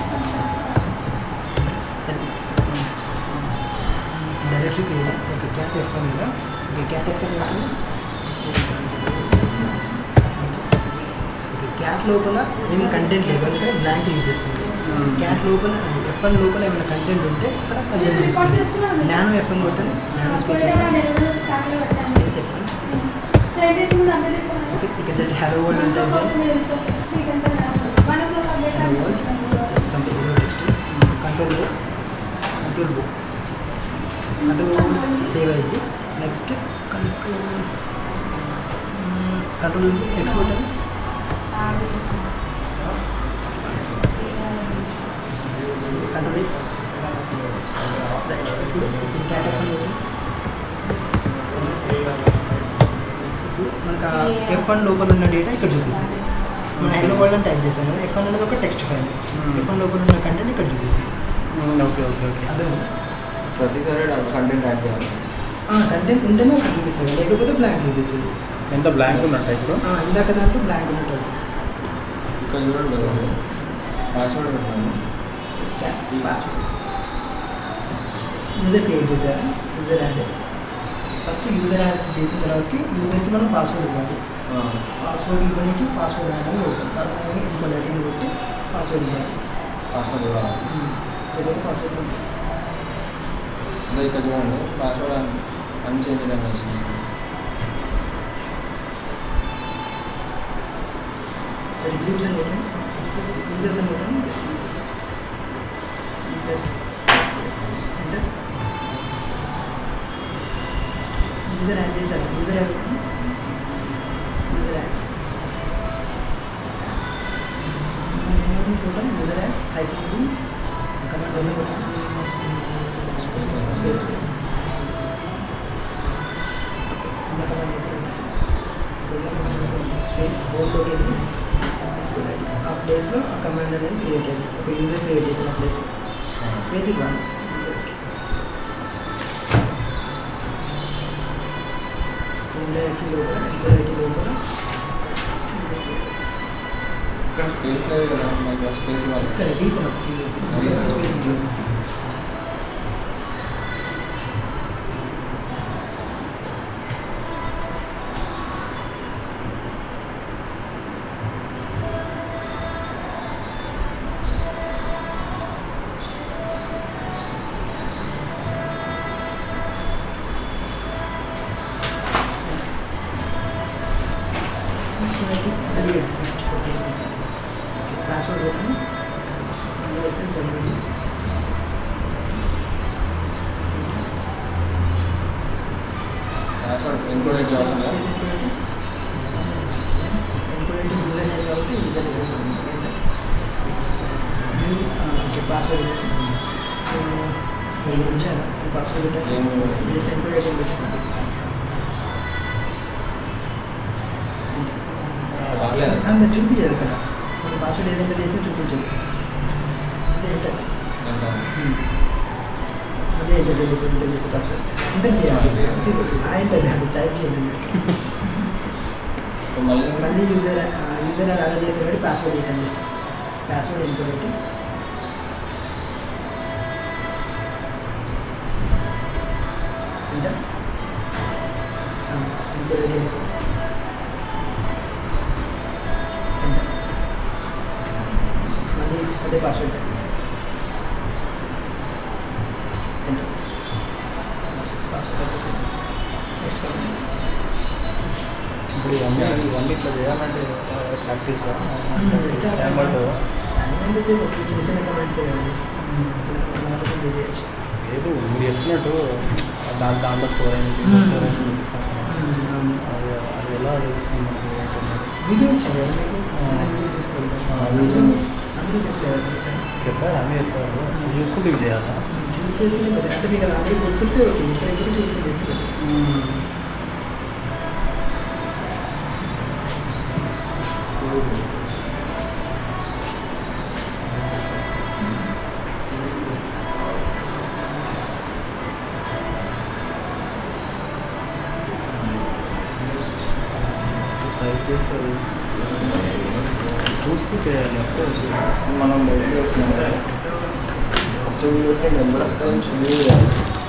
directly create okay cat FN కదా okay cat FN okay cat లోపల ఏం కంటెంట్ లేదు అందుకని బ్లాంక్ చూపిస్తుంది Hmm. క్యాట్ లోపల ఎఫ్ఎన్ లోపల ఏమైనా కంటెంట్ ఉంటే అక్కడ కంటెంట్ చూపిస్తుంది నానో ఎఫ్ఎన్ కొట్టండి nano space FN space FN okay ఇక జస్ట్ హెలో వరల్డ్ అంటే hello world just something hero next control బో కంట్రోల్ బో కంట్రోల్ బో కొడితే సేవ్ అయింది నెక్స్ట్ కంట్రోల్ కంట్రోల్ ఎక్స్ కొట్టండి కంట్రోల్ ఎక్స్ ఇప్పుడు ఇప్పుడు క్యాట్ ఎఫ్ అని ఇప్పుడు మనకు ఎఫ్ వన్ లోపల ఉన్న డేటా ఇక్కడ చూపిస్తుంది మనం హెల్లో వరల్డ్ అని టైప్ చేస్తాం కదా ఎఫ్ వన్ అనేది ఒక టెక్స్ట్ ఫైల్ ఎఫ్ వన్ లోపల ఉన్న కంటెంట్ ఇక్కడ చూపిస్తుంది ఓకే ఓకే ఓకే అదే ప్రతిసారి కంటెంట్ యాడ్ చేయాలి కంటెంట్ ఉంటేనే అక్కడ చూపిస్తుంది లేకపోతే బ్లాంక్ చూపిస్తుంది ఎంత బ్లాంక్ ఉన్నట్టు ఇప్పుడు ఆ, ఇందాక దాంట్లో బ్లాంక్ ఉన్నట్టు ఇక్కడ చూడండి పాస్వర్డ్ పెట్టండి పాస్వర్డ్ యూజర్ క్రియేట్ చేశారు user add first user add చేసిన తర్వాతకి యూజర్కి మనం పాస్వర్డ్ ఇవ్వాలి పాస్వర్డ్ ఇవ్వడానికి పాస్వర్డ్ యాడ్ అని కొడతాం అలాగే ఇంకో లెటర్ కొట్టి పాస్వర్డ్ ఇవ్వాలి పాస్వర్డ్ ఇవ్వాలి ఏదో పాస్వర్డ్స్ ఉంటాయి అదే ఇక్కడ చూడండి పాస్వర్డ్ అన్ చేంజ్ అనేసి సరే గ్రూప్స్ అని పెట్టండి యూజర్స్ అని పెట్టండి జస్ట్ యూజర్స్ యూజర్స్ అంటే యూజర్ యాడ్ చేశారు user add user add total user add iPhone to command space space space బోర్డ్లోకి వెళ్ళి ఆ ప్లేస్లో ఆ కమాండ్ అనేది క్రియేట్ అయింది ఒక యూజర్ క్రియేట్ అవుతుంది ఆ ప్లేస్లో స్పేస్ ఇవ్వాలి ఇండైరెక్ట్ లోపల ఇండైరెక్ట్ లోపల ఇక్కడ స్పేస్ లేదు కదా మనకి స్పేస్ ఇవ్వాలి ఇక్కడ డీ తర్వాత స్పేస్ ఉంటుంది అది ఎగ్జిస్ట్ ఓకే పాస్వర్డ్ పెట్టండి ఎస్ఎస్ డబ్ల్యూడి పాస్వర్డ్ ఎన్కోడ్ చేయాల్సిందా స్పేస్ ఎన్కోడేటింగ్ ఎన్కోడేటింగ్ యూజర్ నేమ్ కాబట్టి యూజర్ నేమ్ ఓకే పాస్వర్డ్ నేను ఉంచాను పాస్వర్డ్ ఏం పెట్టాను జస్ట్ ఎన్కోడేటింగ్ పెట్టాను రాలేదా సార్ అంత చూపించదు అక్కడ మన పాస్వర్డ్ ఏదైనా చేసినా చూపించదు అదే ఎంటర్ అదే ఎంటర్ చేయాలి ఇప్పుడు ఎంటర్ చేసిన పాస్వర్డ్ ఎంటర్ చేయాలి ఆ ఎంటర్ అది టైప్ చేయాలి సో మళ్ళీ మళ్ళీ యూజర్ యూజర్ అలా చేసిన కాబట్టి పాస్వర్డ్ పెట్టండి జస్ట్ పాస్వర్డ్ ఎంటర్ పెట్టి ఎంటర్ ఎంటర్ పెట్టి ఎంటర్ మళ్ళీ అదే పాస్వర్డ్ ఇప్పుడు ఇవన్నీ ఇవన్నీ ఇట్లా చేయాలంటే ప్రాక్టీస్ జస్ట్ టైం పడుతుందా ఎంతసేపు చిన్న చిన్న కమెంట్సే కానీ మాత్రం చేయొచ్చు లేదు మీరు చెప్పినట్టు దాని దాంట్లో స్టోర్ అయింది Hmm. స్టోరేజ్ అది అది ఎలా తెలుస్తుంది మనకి ఏంటన్నది? వీడియో వచ్చాను కదా మీకు ఆ. వీడియో చూసుకుంటాం ఆ, వీడియో. అందరూ చెప్పలేదు తెలుసా చెప్పారు అన్నీ చెప్పారు అది చూసుకుంటే ఇవి చేయాలా చూస్ చేస్తేనే కదా అంటే మీకు అది ఆల్రెడీ గుర్తుంటే ఓకే ఇక్కడ ఇక్కడ చూసుకుని చేస్తే స్టైల్ చేస్తారు చూస్తూ చేయాలి అప్పుడే వస్తుంది మనం బయట చేస్తున్నాం కదా ఫస్ట్ వీడియోస్ని నెంబర్ ఆఫ్ టైమ్స్ వ్యూ చేయాలి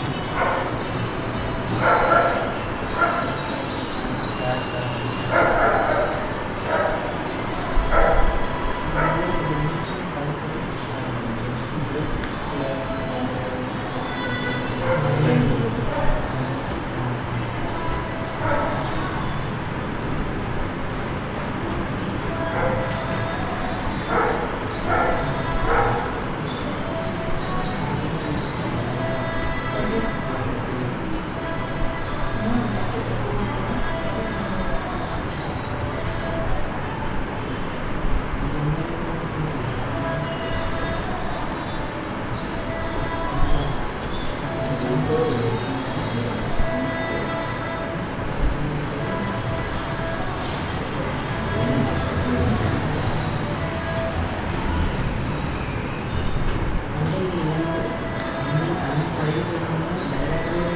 అంటే నేను అన్ని అన్ని ఫైల్స్ డైరెక్ట్గా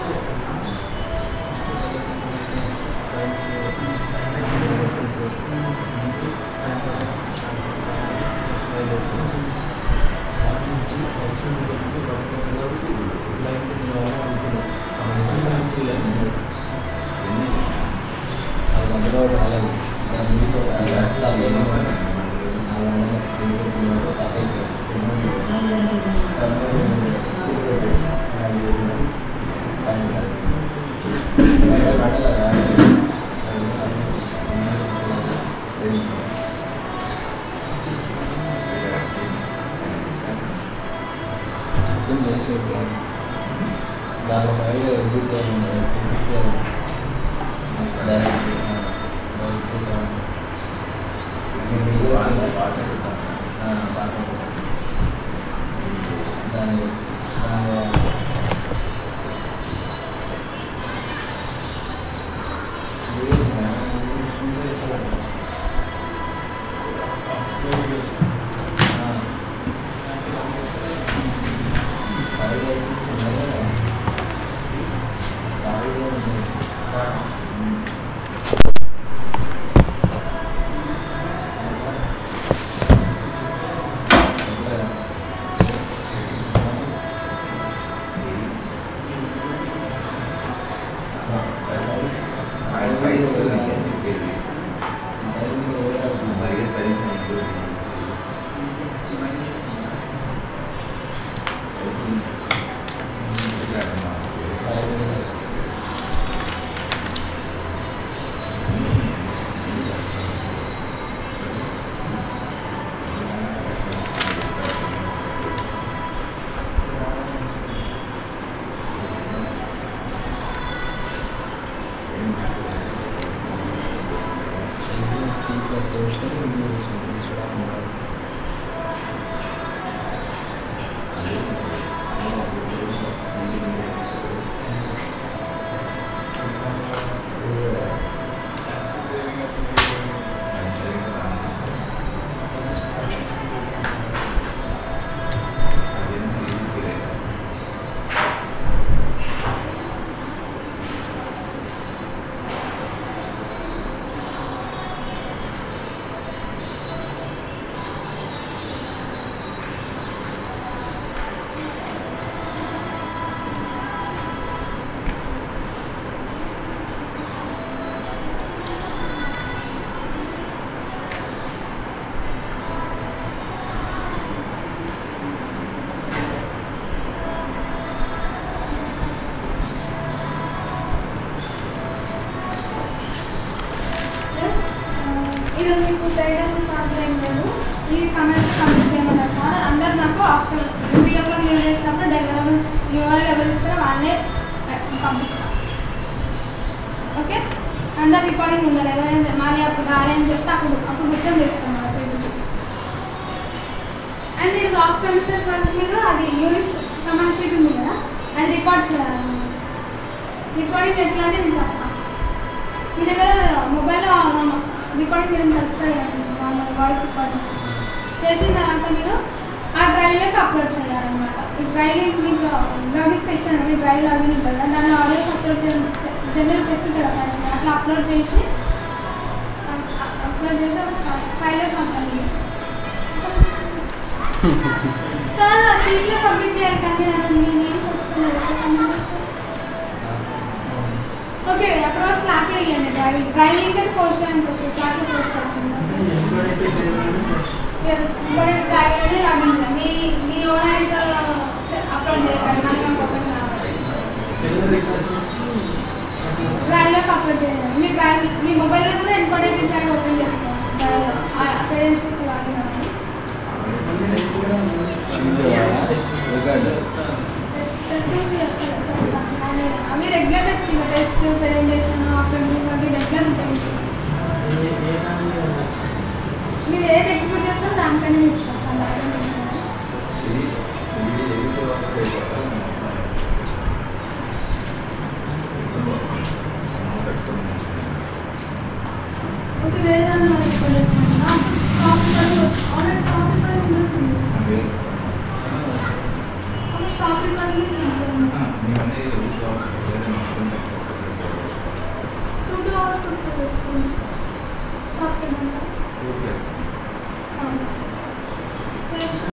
అది మధ్యలో రాలేదు దాని నుంచి అది రాస్తాను నేను స్టాప్ దాంట్లో ఫైల్ ఎగ్జిట్ అయ్యింది దాని దాని ఆయన పైన వస్తుంది చెప్పేది మరి పైన ఆ ప్రెజెంటేషన్ ప్రాబ్లం ఏం లేదు ఈ కమెంట్స్ కంప్లీట్ చేయమన్నారు సార్ అందరు నాకు after three o'clock leave చేసినప్పుడు డెలివరబుల్స్ యూఆర్ఎల్ ఎవరు ఇస్తారో వాళ్ళే పంపిస్తారు ఓకే అందరు రికార్డింగ్ ఉన్నారు ఎవరైనా మళ్ళీ అప్పుడు రాలేని చెప్తే అప్పుడు అప్పుడు కూర్చొని చేస్తాం మన అండ్ ఇది ఆఫ్ ప్రెమిసెస్ వర్క్ మీద అది యూనిట్ కమాండ్ షీట్ ఉంది కదా అది రికార్డ్ చేయాలి రికార్డింగ్ ఎట్లా అంటే నేను చెప్తాను మీ దగ్గర మొబైల్లో రికార్డింగ్ చేయడం వస్తాయి నార్మల్ వాయిస్ రికార్డింగ్ చేసిన తర్వాత మీరు ఆ డ్రైవ్లోకి అప్లోడ్ చేయాలన్నమాట ఈ డ్రైవింగ్ మీకు లాగిస్తే ఇచ్చాను మీ డ్రైవ్ లాగిన్ ఉంటుంది కదా దాన్ని ఆడియోస్ అప్లోడ్ జనరేట్ చేస్తుంటారు కదా అట్లా అప్లోడ్ చేసి అప్లోడ్ చేసి ఫైల్ పంపాలి సార్ ఆ షీట్లో సబ్మిట్ చేయాలి కానీ నేను మీ నేమ్స్ వస్తున్నాయి ఓకే అక్కడ వరకు స్లాట్లో ఇవ్వండి డ్రైవింగ్ డ్రైవింగ్ అని పోస్ట్ చేయడానికి వస్తుంది స్లాట్లో పోస్ట్ వచ్చింది ఎస్ మరి డ్రైవ్ అనేది లాగిన్ మీ మీ ఓన్ ఐడితో అప్లోడ్ చేయాలి నాకు ఓపెన్ కావాలి డ్రైవ్లోకి అప్లోడ్ చేయాలి మీ డ్రైవ్ మీ మొబైల్లో కూడా ఇంపార్టెంట్ డ్రైవ్ ఓపెన్ చేసుకోవచ్చు డ్రైవ్లో క్రెడెన్షియల్స్ లాగిన్ అవ్వాలి టెస్టింగ్ అవి regular testing test presentation apprentice అవి రెగ్యులర్ ఉంటాయి మీరు ఏది ఎగ్జిక్యూట్ చేస్తారో దానిపైన ఇస్తాం సార్ ఇది ఇది ఎడిట్ వర్క్ చేయకపోతే ఓకే వేరే దాన్ని మనం ఎక్కువ చేస్తున్నాం కాఫీ ఆల్రెడీ కాఫీ పని ఉంటుంది ఆల్రెడీ కాఫీ పని మేమన్నీ ఎడిట్ వర్క్ మొత్తం టూ టూ అవర్స్ వచ్చి కాఫీ టూ ప్లేస్ చేసి